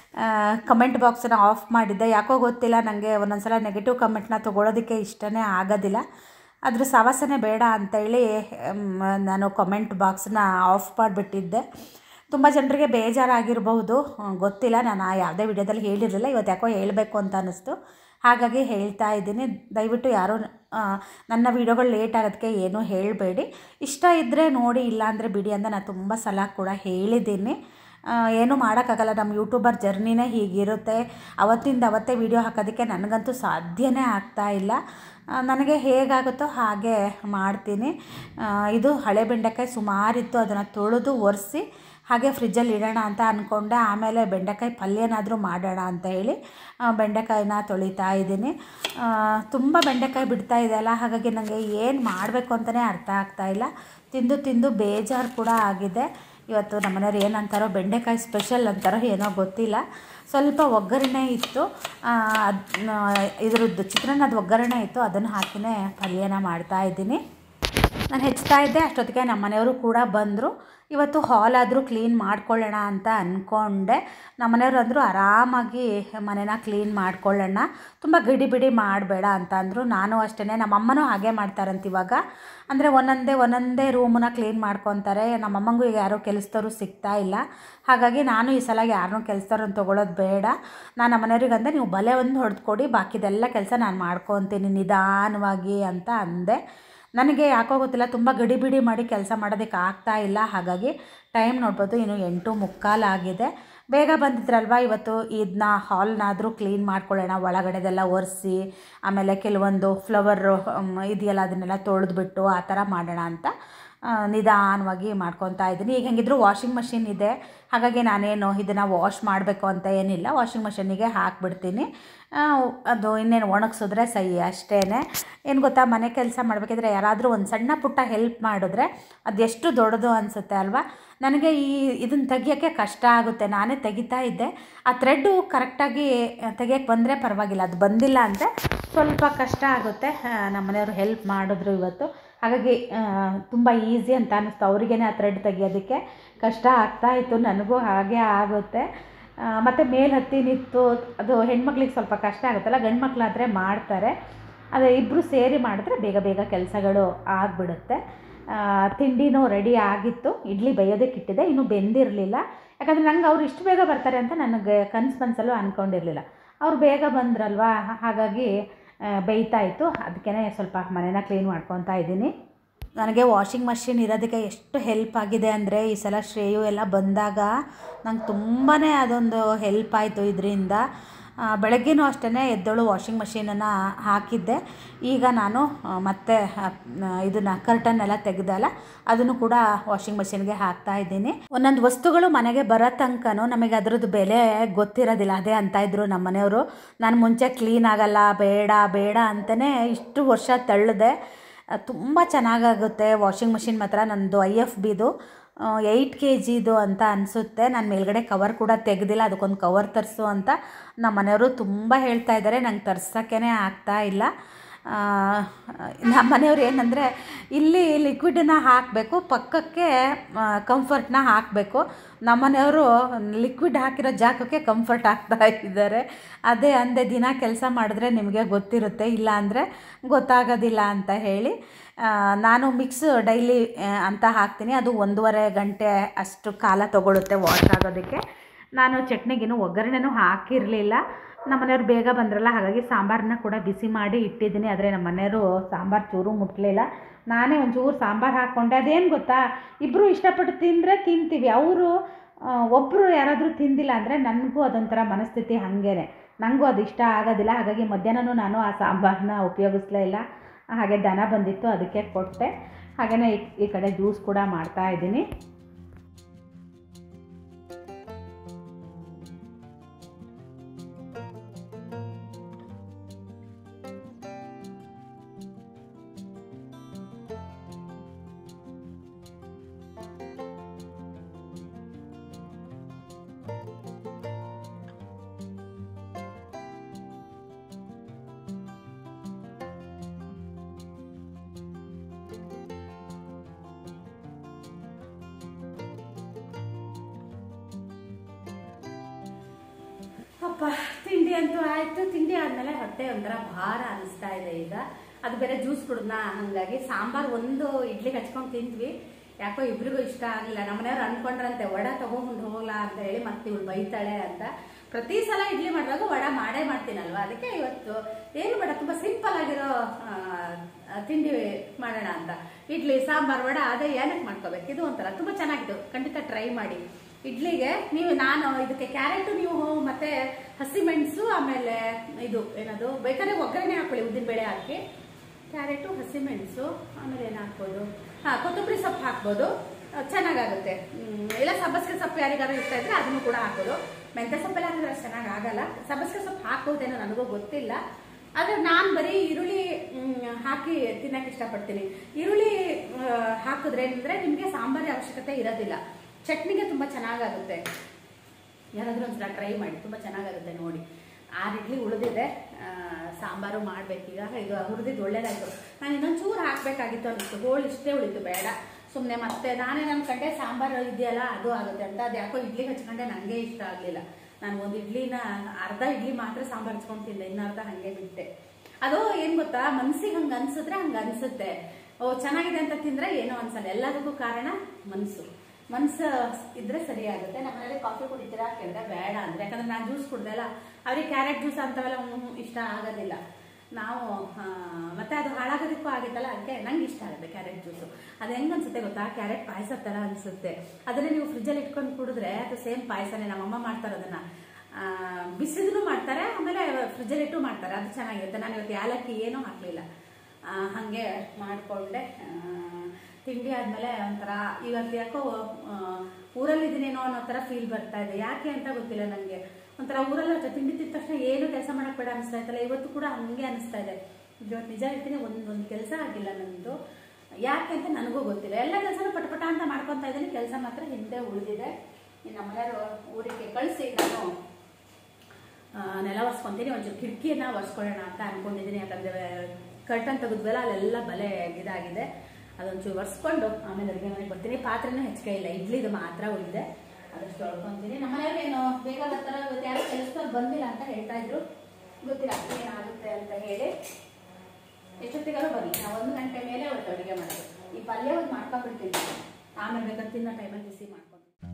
ಕಮೆಂಟ್ ಬಾಕ್ಸನ್ನ ಆಫ್ ಮಾಡಿದ್ದೆ ಯಾಕೋ ಗೊತ್ತಿಲ್ಲ ನನಗೆ ಒಂದೊಂದು ಸಲ ನೆಗೆಟಿವ್ ಕಮೆಂಟ್ನ ತೊಗೊಳೋದಕ್ಕೆ ಇಷ್ಟನೇ ಆಗೋದಿಲ್ಲ ಅದ್ರ ಸವಾಸನೆ ಬೇಡ ಅಂತೇಳಿ ಮ್, ನಾನು ಕಮೆಂಟ್ ಬಾಕ್ಸನ್ನ ಆಫ್ ಮಾಡಿಬಿಟ್ಟಿದ್ದೆ ತುಂಬ ಜನರಿಗೆ ಬೇಜಾರಾಗಿರಬಹುದು ಆ, ಗೊತ್ತಿಲ್ಲ ನಾನು ಆ ಯಾವುದೇ ವಿಡಿಯೋದಲ್ಲಿ ಹೇಳಿರಲಿಲ್ಲ ಇವತ್ತು ಯಾಕೋ ಹೇಳಬೇಕು ಅಂತ ಅನ್ನಿಸ್ತು ಹಾಗಾಗಿ ಹೇಳ್ತಾ ಇದ್ದೀನಿ ದಯವಿಟ್ಟು ಯಾರೂ ಆ, ನನ್ನ ವೀಡಿಯೋಗಳು ಲೇಟ್ ಆಗೋದಕ್ಕೆ ಏನೂ ಹೇಳಬೇಡಿ ಇಷ್ಟ ಇದ್ದರೆ ನೋಡಿ ಇಲ್ಲಾಂದರೆ ಬಿಡಿ ಅಂತ ನಾನು ತುಂಬ ಸಲ ಕೂಡ ಹೇಳಿದ್ದೀನಿ ಆ, ಏನೂ ಮಾಡೋಕ್ಕಾಗಲ್ಲ ನಮ್ಮ ಯೂಟ್ಯೂಬರ್ ಜರ್ನಿನೇ ಹೀಗಿರುತ್ತೆ ಅವತ್ತಿಂದ ಅವತ್ತೇ ವೀಡಿಯೋ ಹಾಕೋದಕ್ಕೆ ನನಗಂತೂ ಸಾಧ್ಯನೇ ಆಗ್ತಾ ಇಲ್ಲ ಆ, ನನಗೆ ಹೇಗಾಗುತ್ತೋ ಹಾಗೆ ಮಾಡ್ತೀನಿ ಆ, ಇದು ಹಳೆ ಬೆಂಡೆಕಾಯಿ ಸುಮಾರಿತ್ತು ಅದನ್ನು ತೊಳೆದು ಒರೆಸಿ ಹಾಗೆ ಫ್ರಿಜ್ಜಲ್ಲಿ ಇಡೋಣ ಅಂತ ಅಂದ್ಕೊಂಡೆ ಆಮೇಲೆ ಬೆಂಡೆಕಾಯಿ ಪಲ್ಯನಾದರೂ ಮಾಡೋಣ ಅಂತ ಹೇಳಿ ಆ, ಬೆಂಡೆಕಾಯಿನ ತೊಳಿತಾ ಇದ್ದೀನಿ ಆ, ತುಂಬ ಬೆಂಡೆಕಾಯಿ ಬಿಡ್ತಾ ಇದೆಯಲ್ಲ ಹಾಗಾಗಿ ನನಗೆ ಏನು ಮಾಡಬೇಕು ಅಂತಲೇ ಅರ್ಥ ಆಗ್ತಾ ಇಲ್ಲ ತಿಂದು ತಿಂದು ಬೇಜಾರು ಕೂಡ ಆಗಿದೆ ಇವತ್ತು ನಮ್ಮನೆಯವ್ರು ಏನಂತಾರೋ ಬೆಂಡೆಕಾಯಿ ಸ್ಪೆಷಲ್ ಅಂತಾರೋ ಏನೋ ಗೊತ್ತಿಲ್ಲ ಸ್ವಲ್ಪ ಒಗ್ಗರಣೆ ಇತ್ತು ಆ, ಅದ್ನ ಇದ್ರದ್ದು ಚಿತ್ರಾನ್ನದ ಒಗ್ಗರಣೆ ಇತ್ತು ಅದನ್ನು ಹಾಕಿನೇ ಪಲ್ಯನ ಮಾಡ್ತಾ ಇದ್ದೀನಿ ನಾನು ಹೆಚ್ಚುತ್ತಾ ಇದ್ದೆ ಅಷ್ಟೊತ್ತಿಗೆ ನಮ್ಮ ಮನೆಯವರು ಕೂಡ ಬಂದರು ಇವತ್ತು ಹಾಲ್ ಆದರೂ ಕ್ಲೀನ್ ಮಾಡ್ಕೊಳ್ಳೋಣ ಅಂತ ಅಂದ್ಕೊಂಡೆ ನಮ್ಮ ಮನೆಯವರು ಅಂದರು ಆರಾಮಾಗಿ ಮನೇನ ಕ್ಲೀನ್ ಮಾಡ್ಕೊಳ್ಳೋಣ ತುಂಬ ಗಡಿ ಬಿಡಿ ಮಾಡಬೇಡ ಅಂತ ಅಂದರು ನಾನು ಅಷ್ಟೇ ನಮ್ಮಮ್ಮನೂ ಹಾಗೆ ಮಾಡ್ತಾರಂತ ಇವಾಗ ಅಂದರೆ ಒಂದೊಂದೇ ಒಂದೊಂದೇ ರೂಮನ್ನ ಕ್ಲೀನ್ ಮಾಡ್ಕೊತಾರೆ ನಮ್ಮಮ್ಮಂಗೂ ಈಗ ಯಾರೋ ಕೆಲಸದವರು ಸಿಗ್ತಾ ಇಲ್ಲ ಹಾಗಾಗಿ ನಾನು ಈ ಸಲ ಯಾರನ್ನೂ ಕೆಲಸದವ್ರನ್ನ ತೊಗೊಳೋದು ಬೇಡ ನಾನು ನಮ್ಮ ಮನೆಯವ್ರಿಗೆ ಅಂದೆ ನೀವು ಬಲೆ ಒಂದು ಹೊಡೆದ್ಕೊಡಿ ಬಾಕಿದೆಲ್ಲ ಕೆಲಸ ನಾನು ಮಾಡ್ಕೊತೀನಿ ನಿಧಾನವಾಗಿ ಅಂತ ಅಂದೆ ನನಗೆ ಯಾಕೋ ಗೊತ್ತಿಲ್ಲ ತುಂಬ ಗಡಿಬಿಡಿ ಮಾಡಿ ಕೆಲಸ ಮಾಡೋದಕ್ಕೆ ಆಗ್ತಾ ಇಲ್ಲ ಹಾಗಾಗಿ ಟೈಮ್ ನೋಡ್ಬೋದು ಇನ್ನು ಎಂಟು ಮುಕ್ಕಾಲಾಗಿದೆ ಬೇಗ ಬಂದಿದ್ರಲ್ವ ಇವತ್ತು ಇದನ್ನ ಹಾಲ್ನಾದರೂ ಕ್ಲೀನ್ ಮಾಡ್ಕೊಳ್ಳೋಣ ಒಳಗಡೆದೆಲ್ಲ ಒರೆಸಿ ಆಮೇಲೆ ಕೆಲವೊಂದು ಫ್ಲವರ್ ಇದೆಯಲ್ಲ ಅದನ್ನೆಲ್ಲ ತೊಳೆದ್ಬಿಟ್ಟು ಆ ಥರ ಮಾಡೋಣ ಅಂತ ಆ, ನಿಧಾನವಾಗಿ ಮಾಡ್ಕೊತಾ ಇದ್ದೀನಿ ಈಗ ಹೆಂಗಿದ್ರು ವಾಷಿಂಗ್ ಮಷಿನ್ ಇದೆ ಹಾಗಾಗಿ ನಾನೇನು ಇದನ್ನು ವಾಶ್ ಮಾಡಬೇಕು ಅಂತ ಏನಿಲ್ಲ ವಾಷಿಂಗ್ ಮಷಿನಿಗೆ ಹಾಕ್ಬಿಡ್ತೀನಿ ಆ, ಅದು ಇನ್ನೇನು ಒಣಗಿಸಿದ್ರೆ ಸೈ ಅಷ್ಟೇ ಏನು ಗೊತ್ತಾ ಮನೆ ಕೆಲಸ ಮಾಡಬೇಕಿದ್ರೆ ಯಾರಾದರೂ ಒಂದು ಸಣ್ಣ ಪುಟ್ಟ ಹೆಲ್ಪ್ ಮಾಡಿದ್ರೆ ಅದೆಷ್ಟು ದೊಡ್ಡದು ಅನಿಸುತ್ತೆ ಅಲ್ವಾ ನನಗೆ ಈ ಇದನ್ನು ತೆಗಿಯೋಕ್ಕೆ ಕಷ್ಟ ಆಗುತ್ತೆ ನಾನೇ ತೆಗಿತಾ ಇದ್ದೆ ಆ ಥ್ರೆಡ್ಡು ಕರೆಕ್ಟಾಗಿ ತೆಗಿಯೋಕ್ಕೆ ಬಂದರೆ ಪರವಾಗಿಲ್ಲ ಅದು ಬಂದಿಲ್ಲ ಅಂದರೆ ಸ್ವಲ್ಪ ಕಷ್ಟ ಆಗುತ್ತೆ ಆ, ನಮ್ಮ ಮನೆಯವರು ಹೆಲ್ಪ್ ಮಾಡಿದ್ರು ಇವತ್ತು ಹಾಗಾಗಿ ತುಂಬ ಈಸಿ ಅಂತ ಅನ್ನಿಸ್ತು ಅವರಿಗೇ ಆ ಥ್ರೆಡ್ ತೆಗಿಯೋದಕ್ಕೆ ಕಷ್ಟ ಆಗ್ತಾ ಇತ್ತು ನನಗೂ ಹಾಗೆ ಆಗುತ್ತೆ ಮತ್ತು ಮೇಲೆ ಹತ್ತಿ ನಿಂತು ಅದು ಹೆಣ್ಮಕ್ಳಿಗೆ ಸ್ವಲ್ಪ ಕಷ್ಟ ಆಗುತ್ತಲ್ಲ ಗಂಡು ಮಕ್ಕಳಾದರೆ ಮಾಡ್ತಾರೆ ಅದೇ ಇಬ್ಬರು ಸೇರಿ ಮಾಡಿದ್ರೆ ಬೇಗ ಬೇಗ ಕೆಲಸಗಳು ಆಗಿಬಿಡುತ್ತೆ ತಿಂಡಿನೂ ರೆಡಿ ಆಗಿತ್ತು ಇಡ್ಲಿ ಬೇಯೋದಕ್ಕೆ ಇಟ್ಟಿದ್ದೆ ಇನ್ನೂ ಬೆಂದಿರಲಿಲ್ಲ ಯಾಕಂದರೆ ನಂಗೆ ಅವ್ರು ಇಷ್ಟು ಬೇಗ ಬರ್ತಾರೆ ಅಂತ ನನಗೆ ಕನ್ಸು ಮನಸ್ಸಲ್ಲೂ ಅಂದ್ಕೊಂಡಿರಲಿಲ್ಲ ಅವ್ರು ಬೇಗ ಬಂದ್ರಲ್ವಾ ಹಾಗಾಗಿ ಆ, ಬೇಯ್ತಾ ಇತ್ತು ಅದಕ್ಕೇ ಸ್ವಲ್ಪ ಮನೇನ ಕ್ಲೀನ್ ಮಾಡ್ಕೊತಾ ಇದ್ದೀನಿ ನನಗೆ ವಾಷಿಂಗ್ ಮಷಿನ್ ಇರೋದಕ್ಕೆ ಎಷ್ಟು ಹೆಲ್ಪ್ ಆಗಿದೆ ಅಂದರೆ ಈ ಸಲ ಶ್ರೇಯು ಎಲ್ಲ ಬಂದಾಗ ನಂಗೆ ತುಂಬಾ ಅದೊಂದು ಹೆಲ್ಪ್ ಆಯಿತು ಇದರಿಂದ ಬೆಳಗ್ಗೆನೂ ಅಷ್ಟೇ ಎದ್ದಳು ವಾಷಿಂಗ್ ಮಷೀನನ್ನು ಹಾಕಿದ್ದೆ ಈಗ ನಾನು ಆ, ಮತ್ತೆ ಇದನ್ನು ಕರ್ಟನ್ ಎಲ್ಲ ತೆಗೆದಲ್ಲ ಅದನ್ನು ಕೂಡ ವಾಷಿಂಗ್ ಮಷಿನ್ಗೆ ಹಾಕ್ತಾ ಇದ್ದೀನಿ ಒಂದೊಂದು ವಸ್ತುಗಳು ಮನೆಗೆ ಬರೋ ತನಕನೂ ನಮಗೆ ಅದರದ್ದು ಬೆಲೆ ಗೊತ್ತಿರೋದಿಲ್ಲ ಅದೇ ಅಂತ ಇದ್ರು ನಮ್ಮ ಮನೆಯವರು ನಾನು ಮುಂಚೆ ಕ್ಲೀನ್ ಆಗಲ್ಲ ಬೇಡ ಬೇಡ ಅಂತಲೇ ಇಷ್ಟು ವರ್ಷ ತಳ್ಳಿದೆ ತುಂಬ ಚೆನ್ನಾಗಾಗುತ್ತೆ ವಾಷಿಂಗ್ ಮಷಿನ್ ಮಾತ್ರ ನನ್ನದು ಐ ಎಫ್ ಬಿದು ಏಯ್ಟ್ ಕೆ ಜಿದು ಅಂತ ಅನಿಸುತ್ತೆ ನಾನು ಮೇಲ್ಗಡೆ ಕವರ್ ಕೂಡ ತೆಗೆದಿಲ್ಲ ಅದಕ್ಕೊಂದು ಕವರ್ ತರಿಸು ಅಂತ ನಮ್ಮ ಮನೆಯವರು ತುಂಬ ಹೇಳ್ತಾ ಇದ್ದಾರೆ ನಂಗೆ ತರ್ಸೋಕ್ಕೇ ಆಗ್ತಾ ಇಲ್ಲ ಆ, ನಮ್ಮ ಮನೆಯವ್ರು ಏನಂದರೆ ಇಲ್ಲಿ ಲಿಕ್ವಿಡನ್ನ ಹಾಕಬೇಕು ಪಕ್ಕಕ್ಕೆ ಕಂಫರ್ಟ್ನ ಹಾಕಬೇಕು ನಮ್ಮ ಮನೆಯವರು ಲಿಕ್ವಿಡ್ ಹಾಕಿರೋ ಜಾಗಕ್ಕೆ ಕಂಫರ್ಟ್ ಹಾಕ್ತಾ ಇದ್ದಾರೆ ಅದೇ ಅಂದೆ ದಿನ ಕೆಲಸ ಮಾಡಿದ್ರೆ ನಿಮಗೆ ಗೊತ್ತಿರುತ್ತೆ ಇಲ್ಲ ಅಂದರೆ ಗೊತ್ತಾಗೋದಿಲ್ಲ ಅಂತ ಹೇಳಿ ಆ, ನಾನು ಮಿಕ್ಸ್ ಡೈಲಿ ಅಂತ ಹಾಕ್ತೀನಿ ಅದು ಒಂದೂವರೆ ಗಂಟೆ ಅಷ್ಟು ಕಾಲ ತೊಗೊಳುತ್ತೆ ವಾಶ್ ಆಗೋದಕ್ಕೆ ನಾನು ಚಟ್ನಿಗಿನ್ನೂ ಒಗ್ಗರಣೆನೂ ಹಾಕಿರಲಿಲ್ಲ ನಮ್ಮ ಮನೆಯವ್ರು ಬೇಗ ಬಂದ್ರಲ್ಲ ಹಾಗಾಗಿ ಸಾಂಬಾರನ್ನ ಕೂಡ ಬಿಸಿ ಮಾಡಿ ಇಟ್ಟಿದ್ದೀನಿ ಆದರೆ ನಮ್ಮ ಮನೆಯವರು ಸಾಂಬಾರು ಚೂರು ಮುಟ್ಲಿಲ್ಲ ನಾನೇ ಒಂಚೂರು ಸಾಂಬಾರು ಹಾಕ್ಕೊಂಡೆ ಅದೇನು ಗೊತ್ತಾ ಇಬ್ಬರು ಇಷ್ಟಪಟ್ಟು ತಿಂದರೆ ತಿಂತೀವಿ ಅವರು ಒಬ್ಬರು ಯಾರಾದರೂ ತಿಂದಿಲ್ಲ ಅಂದರೆ ನನಗೂ ಅದೊಂಥರ ಮನಸ್ಥಿತಿ ಹಾಗೇನೆ ನನಗೂ ಅದು ಇಷ್ಟ ಆಗೋದಿಲ್ಲ ಹಾಗಾಗಿ ಮಧ್ಯಾಹ್ನನೂ ನಾನು ಆ ಸಾಂಬಾರನ್ನ ಉಪಯೋಗಿಸ್ಲೇ ಇಲ್ಲ ಹಾಗೆ ದನ ಬಂದಿತ್ತು ಅದಕ್ಕೆ ಕೊಟ್ಟೆ ಹಾಗೆಯೇ ಈ- ಈ ಕಡೆ ಜ್ಯೂಸ್ ಕೂಡ ಮಾಡ್ತಾ ಇದ್ದೀನಿ ಅಪ್ಪ ತಿಂಡಿ ಅಂತೂ ಆಯಿತು ತಿಂಡಿ ಆದಮೇಲೆ ಹೊಟ್ಟೆ ಒಂಥರ ಭಾರ ಅನಿಸ್ತಾ ಇದೆ ಈಗ ಅದು ಬೇರೆ ಜ್ಯೂಸ್ ಕುಡ್ದಾ ಹಾಗಾಗಿ ಸಾಂಬಾರು ಒಂದು ಇಡ್ಲಿಗೆ ಹಚ್ಕೊಂಡು ತಿಂದ್ವಿ ಯಾಕೋ ಇಬ್ರಿಗೂ ಇಷ್ಟ ಆಗಲಿಲ್ಲ ನಮ್ಮನೆಯವ್ರು ಅನ್ಕೊಂಡ್ರಂತೆ ವಡ ತಗೊಂಡು ಹೋಗ್ಲಾ ಅಂತ ಹೇಳಿ ಮತ್ತೆ ಇವಳು ಬೈತಾಳೆ ಅಂತ ಪ್ರತಿ ಸಲ ಇಡ್ಲಿ ಮಾಡಿದಾಗ ವಡ ಮಾಡೇ ಮಾಡ್ತೀನಲ್ವಾ ಅದಕ್ಕೆ ಇವತ್ತು ಏನು ಬೇಡ ತುಂಬ ಸಿಂಪಲ್ ಆಗಿರೋ ಆ, ಆ, ತಿಂಡಿ ಮಾಡೋಣ ಅಂತ ಇಡ್ಲಿ ಸಾಂಬಾರ್ ವಡ ಅದೇ ಏನಕ್ಕೆ ಮಾಡ್ಕೋಬೇಕು ಇದು ಒಂಥರ ತುಂಬ ಚೆನ್ನಾಗಿತ್ತು ಖಂಡಿತ ಟ್ರೈ ಮಾಡಿ ಇಡ್ಲಿಗೆ ನೀವು ನಾನು ಇದಕ್ಕೆ ಕ್ಯಾರೆಟ್ ನೀವು ಮತ್ತೆ ಹಸಿಮೆಣಸು ಆಮೇಲೆ ಇದು ಏನದು ಬೇಕಾದ್ರೆ ಒಗ್ಗರಣೆ ಹಾಕೊಳ್ಳಿ ಉದ್ದಿನಬೇಳೆ ಹಾಕಿ ಕ್ಯಾರೆಟು ಹಸಿಮೆಣಸು ಆಮೇಲೆ ಏನು ಹಾಕ್ಬೋದು ಹಾಂ ಕೊತ್ತಂಬರಿ ಸೊಪ್ಪು ಹಾಕ್ಬೋದು ಆ, ಚೆನ್ನಾಗಾಗುತ್ತೆ ಹ್ಮ್, ಇಲ್ಲ ಸಬ್ಬಸಿಗೆ ಸೊಪ್ಪು ಯಾರಿಗಾರು ಇಷ್ಟ ಇದ್ರೆ ಅದನ್ನು ಕೂಡ ಹಾಕೋದು ಮೆಂತ್ಯ ಸೊಪ್ಪೆಲ್ಲ ಹಾಕಿದ್ರೆ ಅಷ್ಟು ಚೆನ್ನಾಗಿ ಆಗಲ್ಲ ಸಬ್ಬಸಿಗೆ ಸೊಪ್ಪು ಹಾಕೋದೇನೋ ನನಗೂ ಗೊತ್ತಿಲ್ಲ ಆದರೆ ನಾನು ಬರೀ ಈರುಳ್ಳಿ ಮ್, ಹಾಕಿ ತಿನ್ನಕ್ಕೆ ಇಷ್ಟಪಡ್ತೀನಿ ಈರುಳ್ಳಿ ಆ, ಹಾಕಿದ್ರೆ ಏನಂದರೆ ನಿಮಗೆ ಸಾಂಬಾರಿ ಅವಶ್ಯಕತೆ ಇರೋದಿಲ್ಲ ಚಟ್ನಿಗೆ ತುಂಬ ಚೆನ್ನಾಗಾಗುತ್ತೆ ಯಾರಾದರೂ ಒಂದ್ಸಲ ಟ್ರೈ ಮಾಡಿ ತುಂಬ ಚೆನ್ನಾಗಾಗುತ್ತೆ ನೋಡಿ ಆರು ಇಡ್ಲಿ ಉಳಿದಿದೆ ಆ, ಸಾಂಬಾರು ಮಾಡಬೇಕೀಗ ಇದು ಹುರಿದಿದ್ದು ಒಳ್ಳೇದಾಯಿತು ನಾನು ಇನ್ನೊಂದು ಚೂರು ಹಾಕಬೇಕಾಗಿತ್ತು ಅನ್ನಿಸ್ತು ಹೋಳು ಇಷ್ಟೇ ಉಳಿತು ಬೇಡ ಸುಮ್ಮನೆ ಮತ್ತೆ ನಾನೇ ನನ್ನ ಕಂಡೆ ಸಾಂಬಾರು ಇದೆಯಲ್ಲ ಅದು ಆಗುತ್ತೆ ಅಂತ ಅದು ಯಾಕೋ ಇಡ್ಲಿ ಹಚ್ಕೊಂಡೆ ನನಗೆ ಇಷ್ಟ ಆಗಲಿಲ್ಲ ನಾನು ಒಂದು ಇಡ್ಲಿನ ಅರ್ಧ ಇಡ್ಲಿ ಮಾತ್ರ ಸಾಂಬಾರು ಹಚ್ಕೊಂಡು ತಿಂದೆ ಇನ್ನು ಅರ್ಧ ಹಾಗೆ ಬಿಟ್ಟೆ ಅದು ಏನು ಗೊತ್ತಾ ಮನ್ಸಿಗೆ ಹಂಗೆ ಅನ್ಸಿದ್ರೆ ಹಂಗೆ ಅನ್ಸುತ್ತೆ ಓ ಚೆನ್ನಾಗಿದೆ ಅಂತ ತಿಂದರೆ ಏನೋ ಅನ್ಸಲ್ಲ ಎಲ್ಲದಕ್ಕೂ ಕಾರಣ ಮನಸ್ಸು ಮನ್ಸು ಇದ್ರೆ ಸರಿ ಆಗುತ್ತೆ ನಮ್ಮ ಮನೇಲಿ ಕಾಫಿ ಕುಡಿತೀರಾ ಕೇಳಿದ್ರೆ ಬೇಡ ಅಂದ್ರೆ ಯಾಕಂದ್ರೆ ನಾನು ಜ್ಯೂಸ್ ಕುಡ್ದಲ್ಲ ಅವ್ರಿಗೆ ಕ್ಯಾರೆಟ್ ಜ್ಯೂಸ್ ಅಂತವೆಲ್ಲ ಹ್ಮ್ ಇಷ್ಟ ಆಗೋದಿಲ್ಲ ನಾವು ಆ, ಮತ್ತೆ ಅದು ಹಾಳಾಗೋದಕ್ಕೂ ಆಗಿತ್ತಲ್ಲ ಅದಕ್ಕೆ ನಂಗೆ ಇಷ್ಟ ಆಗುತ್ತೆ ಕ್ಯಾರೆಟ್ ಜ್ಯೂಸು ಅದು ಹೆಂಗ್ ಅನ್ಸುತ್ತೆ ಗೊತ್ತಾ ಕ್ಯಾರೆಟ್ ಪಾಯಸ ಥರ ಅನ್ಸುತ್ತೆ ಅದನ್ನೇ ನೀವು ಫ್ರಿಜ್ಜಲ್ಲಿ ಇಟ್ಕೊಂಡು ಕುಡಿದ್ರೆ ಅದು ಸೇಮ್ ಪಾಯಸನೇ ನಮ್ಮಮ್ಮ ಮಾಡ್ತಾರೆ ಅದನ್ನ ಬಿಸಿದೂ ಮಾಡ್ತಾರೆ ಆಮೇಲೆ ಫ್ರಿಜ್ಜಲ್ಲಿ ಇಟ್ಟು ಮಾಡ್ತಾರೆ ಅದು ಚೆನ್ನಾಗಿರುತ್ತೆ ನಾನು ಇವತ್ತು ಯಾಲಕ್ಕಿ ಏನೂ ಹಾಕಲಿಲ್ಲ ಹಾಗೆ ಮಾಡಿಕೊಂಡೆ ತಿಂಡಿ ಆದಮೇಲೆ ಒಂಥರ ಇವತ್ತು ಯಾಕೋ ಆ, ಊರಲ್ಲಿದ್ದೀನೇನೋ ಅನ್ನೋ ಥರ ಫೀಲ್ ಬರ್ತಾ ಇದೆ ಯಾಕೆ ಅಂತ ಗೊತ್ತಿಲ್ಲ ನನಗೆ ಒಂಥರ ಊರಲ್ಲಿ ಅಷ್ಟೇ ತಿಂಡಿ ತಿಂದ ತಕ್ಷಣ ಏನು ಕೆಲಸ ಮಾಡಕ್ಕೆ ಬೇಡ ಅನಿಸ್ತಾ ಇತ್ತಲ್ಲ ಇವತ್ತು ಕೂಡ ಹಂಗೆ ಅನಿಸ್ತಾ ಇದೆ ಇವತ್ತು ನಿಜ ಹೇಳ್ತೀನಿ ಒಂದು ಒಂದು ಕೆಲಸ ಆಗಿಲ್ಲ ನನ್ನದು ಯಾಕೆ ಅಂತ ನನಗೂ ಗೊತ್ತಿಲ್ಲ ಎಲ್ಲ ಕೆಲಸನೂ ಪಟ ಪಟ ಅಂತ ಮಾಡ್ಕೊತಾ ಇದ್ದೀನಿ ಕೆಲಸ ಮಾತ್ರ ಹಿಂದೆ ಉಳಿದಿದೆ ಇನ್ನು ನಮ್ಮನೆಯವರು ಊರಿಗೆ ಕಳಿಸಿ ನಾನು ಆ, ನೆಲ ಒರೆಸ್ಕೊಂತೀನಿ ಒಂಚೂರು ಕಿಟಕಿಯನ್ನ ಒರೆಸ್ಕೊಳ್ಳೋಣ ಅಂತ ಅನ್ಕೊಂಡಿದ್ದೀನಿ ಯಾಕಂದರೆ ಕರ್ಟನ್ ತೆಗೆದ್ವಲ್ಲ ಅಲ್ಲೆಲ್ಲ ಬಲೆ ಇದಾಗಿದೆ ಅದೊಂಚೂರು ಒರೆಸ್ಕೊಂಡು ಆಮೇಲೆ ಅಡುಗೆ ಮನೆಗೆ ಬರ್ತೀನಿ ಪಾತ್ರೆನೂ ಹೆಚ್ಚಿಗೆ ಇಲ್ಲ ಇಡ್ಲಿದು ಮಾತ್ರ ಉಳಿದೆ ಅದಷ್ಟು ತೊಳ್ಕೊತೀನಿ ನಮ್ಮನೆಯವ್ರು ಏನು ಬೇಗ ಬರ್ತಾರ ಇವತ್ತು ಯಾರು ಕೆಲಸದವ್ರು ಬಂದಿಲ್ಲ ಅಂತ ಹೇಳ್ತಾ ಇದ್ರು ಗೊತ್ತಿಲ್ಲ ಏನಾಗುತ್ತೆ ಅಂತ ಹೇಳಿ ಎಷ್ಟೊತ್ತಿಗಾರು ಬರಲಿ ನಾವು ಒಂದು ಗಂಟೆ ಮೇಲೆ ಅವತ್ತು ಅಡುಗೆ ಮಾಡೋದು ಈ ಪಲ್ಯ ಒಂದು ಮಾಡ್ಕೊಂಡ್ಬಿಡ್ತೀನಿ ಆಮೇಲೆ ಬೇಕಾದ್ರೆ ತಿನ್ನೋ ಟೈಮಲ್ಲಿ ಬಿಸಿ ಮಾಡ್ಕೊಂಡು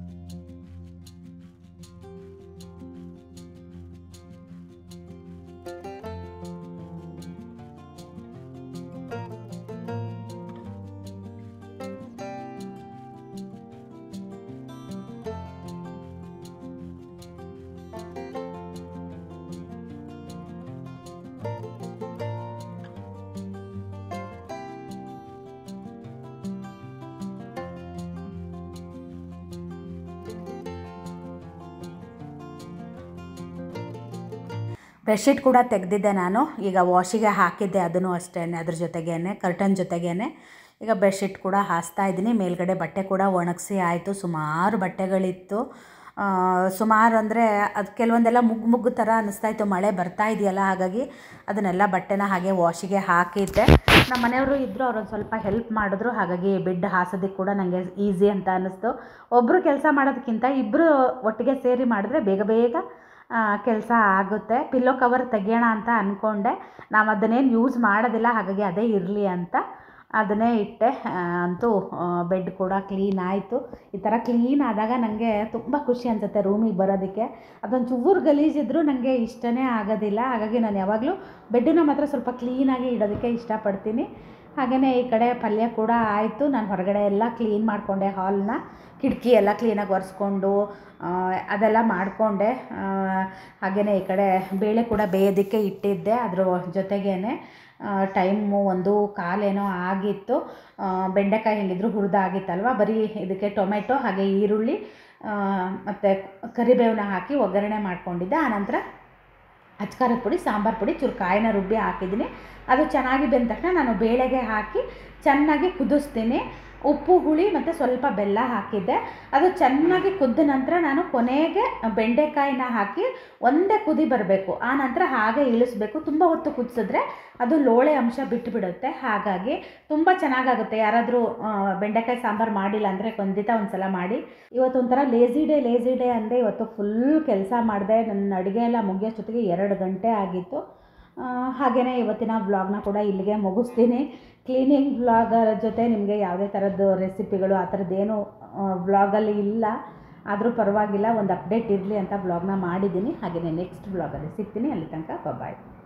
ಬೆಡ್ಶೀಟ್ ಕೂಡ ತೆಗೆದಿದ್ದೆ ನಾನು ಈಗ ವಾಶಿಗೆ ಹಾಕಿದ್ದೆ ಅದನ್ನು ಅಷ್ಟೇ ಅದ್ರ ಜೊತೆಗೇನೆ ಕರ್ಟನ್ ಜೊತೆಗೇನೆ ಈಗ ಬೆಡ್ಶೀಟ್ ಕೂಡ ಹಾಸ್ತಾ ಇದ್ದೀನಿ ಮೇಲ್ಗಡೆ ಬಟ್ಟೆ ಕೂಡ ಒಣಗಿಸಿ ಆಯಿತು ಸುಮಾರು ಬಟ್ಟೆಗಳಿತ್ತು ಆ, ಸುಮಾರು ಅಂದರೆ ಅದು ಕೆಲವೊಂದೆಲ್ಲ ಮುಗ್ಗು ಮುಗ್ಗು ಥರ ಅನ್ನಿಸ್ತಾ ಇತ್ತು ಮಳೆ ಬರ್ತಾ ಇದೆಯಲ್ಲ ಹಾಗಾಗಿ ಅದನ್ನೆಲ್ಲ ಬಟ್ಟೆನ ಹಾಗೆ ವಾಶಿಗೆ ಹಾಕಿದ್ದೆ ನಮ್ಮ ಮನೆಯವರು ಇದ್ದರು ಅವ್ರೊಂದು ಸ್ವಲ್ಪ ಹೆಲ್ಪ್ ಮಾಡಿದ್ರು ಹಾಗಾಗಿ ಬೆಡ್ ಹಾಸೋದಕ್ಕೆ ಕೂಡ ನನಗೆ ಈಸಿ ಅಂತ ಅನ್ನಿಸ್ತು ಒಬ್ಬರು ಕೆಲಸ ಮಾಡೋದಕ್ಕಿಂತ ಇಬ್ಬರು ಒಟ್ಟಿಗೆ ಸೇರಿ ಮಾಡಿದ್ರೆ ಬೇಗ ಬೇಗ ಕೆಲಸ ಆಗುತ್ತೆ ಪಿಲ್ಲೋ ಕವರ್ ತೆಗಿಯೋಣ ಅಂತ ಅಂದ್ಕೊಂಡೆ ನಾವು ಅದನ್ನೇನು ಯೂಸ್ ಮಾಡೋದಿಲ್ಲ ಹಾಗಾಗಿ ಅದೇ ಇರಲಿ ಅಂತ ಅದನ್ನೇ ಇಟ್ಟೆ ಆ, ಅಂತೂ ಬೆಡ್ ಕೂಡ ಕ್ಲೀನ್ ಆಯಿತು ಈ ಥರ ಕ್ಲೀನ್ ಆದಾಗ ನನಗೆ ತುಂಬ ಖುಷಿ ಅನಿಸುತ್ತೆ ರೂಮಿಗೆ ಬರೋದಕ್ಕೆ ಅದೊಂದು ಚೂರು ಗಲೀಜಿದ್ರೂ ನನಗೆ ಇಷ್ಟನೇ ಆಗೋದಿಲ್ಲ ಹಾಗಾಗಿ ನಾನು ಯಾವಾಗಲೂ ಬೆಡ್ಡನ್ನ ಮಾತ್ರ ಸ್ವಲ್ಪ ಕ್ಲೀನಾಗಿ ಇಡೋದಕ್ಕೆ ಇಷ್ಟಪಡ್ತೀನಿ ಹಾಗೆಯೇ ಈ ಕಡೆ ಪಲ್ಯ ಕೂಡ ಆಯಿತು ನಾನು ಹೊರಗಡೆ ಎಲ್ಲ ಕ್ಲೀನ್ ಮಾಡಿಕೊಂಡೆ ಹಾಲ್ನ ಕಿಟಕಿ ಎಲ್ಲ ಕ್ಲೀನಾಗಿ ಒರೆಸ್ಕೊಂಡು ಆ, ಅದೆಲ್ಲ ಮಾಡಿಕೊಂಡೆ ಹಾಗೆಯೇ ಈ ಕಡೆ ಬೇಳೆ ಕೂಡ ಬೇಯೋದಕ್ಕೆ ಇಟ್ಟಿದ್ದೆ ಅದ್ರ ಜೊತೆಗೇನೆ ಟೈಮು ಒಂದು ಕಾಲೇನೋ ಆಗಿತ್ತು ಆ, ಬೆಂಡೆಕಾಯಿ ಹೆಂಗಿದ್ರು ಹುರಿದಾಗಿತ್ತಲ್ವ ಬರೀ ಇದಕ್ಕೆ ಟೊಮೆಟೊ ಹಾಗೆ ಈರುಳ್ಳಿ ಮತ್ತು ಕರಿಬೇವನ್ನ ಹಾಕಿ ಒಗ್ಗರಣೆ ಮಾಡ್ಕೊಂಡಿದ್ದೆ ಆನಂತರ ಅಚ್ಕಾರದ ಪುಡಿ ಸಾಂಬಾರು ಪುಡಿ ಚೂರು ಕಾಯಿನ ರುಬ್ಬಿ ಹಾಕಿದ್ದೀನಿ ಅದು ಚೆನ್ನಾಗಿ ಬೆಂದ ತಕ್ಷಣ ನಾನು ಬೇಳೆಗೆ ಹಾಕಿ ಚೆನ್ನಾಗಿ ಕುದಿಸ್ತೀನಿ ಉಪ್ಪು ಹುಳಿ ಮತ್ತು ಸ್ವಲ್ಪ ಬೆಲ್ಲ ಹಾಕಿದ್ದೆ ಅದು ಚೆನ್ನಾಗಿ ಕುದ್ದ ನಂತರ ನಾನು ಕೊನೆಗೆ ಬೆಂಡೆಕಾಯಿನ ಹಾಕಿ ಒಂದೇ ಕುದಿ ಬರಬೇಕು ಆ ನಂತರ ಹಾಗೆ ಇಳಿಸ್ಬೇಕು ತುಂಬ ಹೊತ್ತು ಕುದಿಸಿದ್ರೆ ಅದು ಲೋಳೆ ಅಂಶ ಬಿಟ್ಟುಬಿಡುತ್ತೆ ಹಾಗಾಗಿ ತುಂಬ ಚೆನ್ನಾಗಾಗುತ್ತೆ ಯಾರಾದರೂ ಬೆಂಡೆಕಾಯಿ ಸಾಂಬಾರು ಮಾಡಿಲ್ಲ ಅಂದರೆ ಖಂಡಿತ ಒಂದು ಸಲ ಮಾಡಿ ಇವತ್ತು ಒಂಥರ ಲೇಸಿ ಡೇ ಲೇಸಿ ಡೇ ಅಂದೆ ಇವತ್ತು ಫುಲ್ ಕೆಲಸ ಮಾಡಿದೆ ನನ್ನ ಅಡುಗೆ ಎಲ್ಲ ಮುಗಿಯೋಷ್ಟೊತ್ತಿಗೆ ಎರಡು ಗಂಟೆ ಆಗಿತ್ತು ಹಾಗೆಯೇ ಇವತ್ತಿನ ವ್ಲಾಗ್ನ ಕೂಡ ಇಲ್ಲಿಗೆ ಮುಗಿಸ್ತೀನಿ ಕ್ಲೀನಿಂಗ್ ವ್ಲಾಗರ ಜೊತೆ ನಿಮಗೆ ಯಾವುದೇ ಥರದ್ದು ರೆಸಿಪಿಗಳು ಆ ಥರದ್ದೇನು ವ್ಲಾಗಲ್ಲಿ ಇಲ್ಲ ಆದರೂ ಪರವಾಗಿಲ್ಲ ಒಂದು ಅಪ್ಡೇಟ್ ಇರಲಿ ಅಂತ ವ್ಲಾಗ್ನ ಮಾಡಿದ್ದೀನಿ ಹಾಗೆಯೇ ನೆಕ್ಸ್ಟ್ ವ್ಲಾಗಲ್ಲಿ ಸಿಗ್ತೀನಿ ಅಲ್ಲಿ ತನಕ ಬಾಯ್